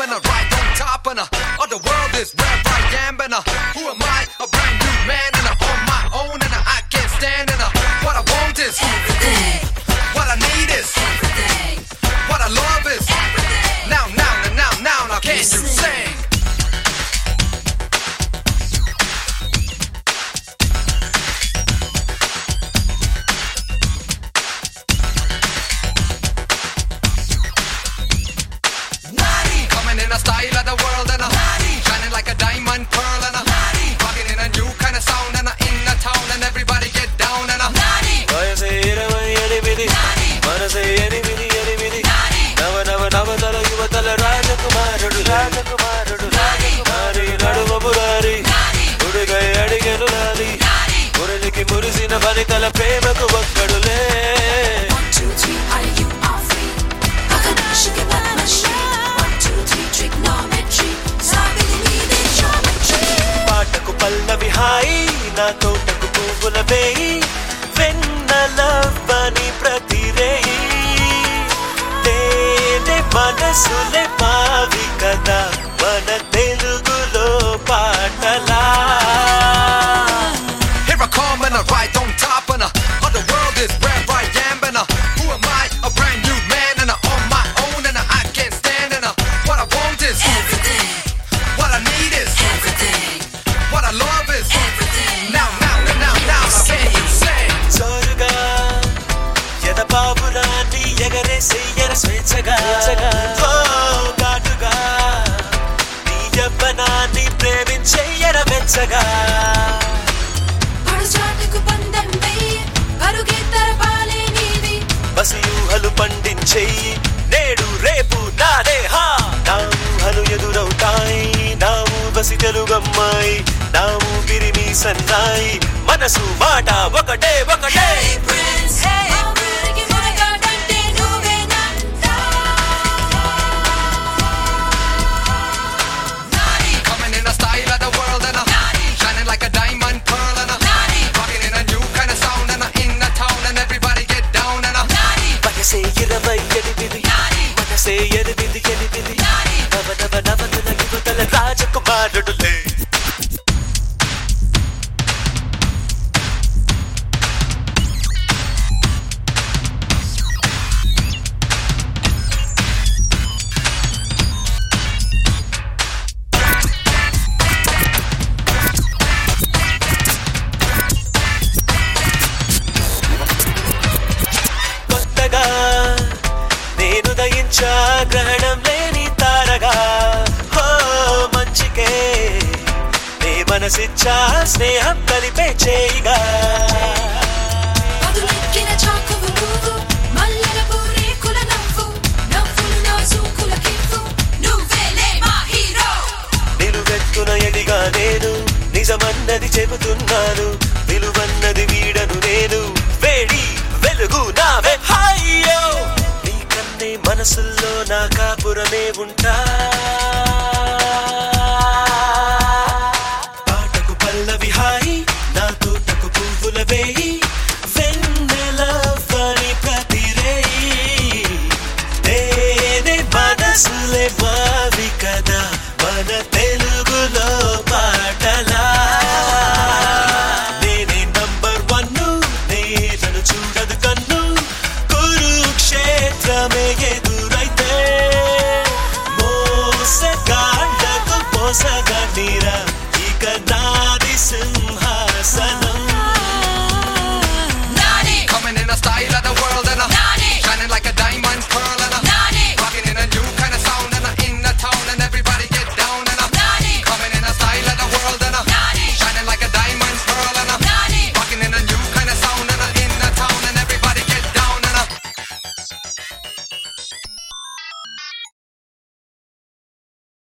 and a right on top and a of the world is where I am and a who am I? A brand new man and a on my own and a I can't stand and a what I want is Everything, what I need is everything, what I love is everything. now now now now now now can you sing? Coming in a style of the world and a shining like a diamond pearl and a rocking in a new kind of sound and a in the town and everybody get down and a వయసే ఇరవై ఎనిమిది మనసే ఎనిమిది ఎనిమిది నవ నవ నవతల యువతల రాజకుమారుడు రాజకుమారుడు నారి నడుమ మురారి ఉడుగై అడిగెను నాది మురళికి మురిసిన వనితల ప్రేమకు ఒక్కడులే One, two, three, are you are free? Hakan sugar that machine. One, two, three, trigonometry. Sabili meaning geometry. పాటకు పల్లవి హాయి నా తోటకు పువ్వుల వేయి వెన్నలవ్వని ప్రతి రేయి తేనె మనసులే మావి కదా మన తెలుగులో పాటలా Here I come and I right on top and a of the world is where I am and a who am I? A brand new man and a on my own and a I can't stand and a what I want is Everything, what I need is everything, what I love is everything. now now now now now now can you sing? జోరుగా ఎద బాబురాన్ని ఎగరేసి ఎర స్వేచ్ఛగా ఓ ఘాటుగా నీ యవ్వనాన్ని ప్రేమించే ఎర వెచ్చగా పడుచాటుకు పందెం వేయి. పరుగే తరపాలే నీది. పసియూహలు పండించేయి నేడు రేపు నాదే హా నా ఊహలు ఎదురవుతాయి నా ఊబసి తెలుగమ్మాయి నా ఊపిరి మీ సన్నాయి మనసు మాట ఒకటే ఒకటే Hey Prince, మా ఊరికి మగాడంటే నువ్వేనంట. Coming in a style of the world and a shining like a diamond pearl and a rocking in a new kind of sound and a in the town and everybody get down and a వయసే ఇరవై ఎనిమిది మనసే ఎనిమిది ఎనిమిది నవ నవ నవతల యువతల రాజకుమారుడులే కొత్తగా నేను దయించా గ్రహణం లేని తారగా హో మంచికే నే మనసిచ్చా స్నేహం కలిపే చేయిగా పదులెక్కిన చాకువు నువ్వు, మల్లెలపు రేకుల నవ్వు. నవ్వులు నాజూకుల కివ్వు. నువ్వేలే మా హీరో. నిలువెత్తున ఎదిగా నేను నిజమన్నది చెబుతున్నాను విలువన్నది వీడను నేను వేడి వెలుగు నావే హాయ్యో నీ కన్నే మనసుల్లో నా కాపురమే ఉంటా పాటకు పల్లవి హాయి నా తోటకు పువ్వుల వేయి వెన్నెలవ్వని ప్రతి రేయి తేనె మనసులే మావి కదా మన తెలుగులో పాటలా నేనే నంబర్ వన్ నేలను చూడదు కన్ను కురుక్షేత్రమే ఎదురైతే మోసగాళ్ళకు మోసగా నీరా ఇక నాది సింహ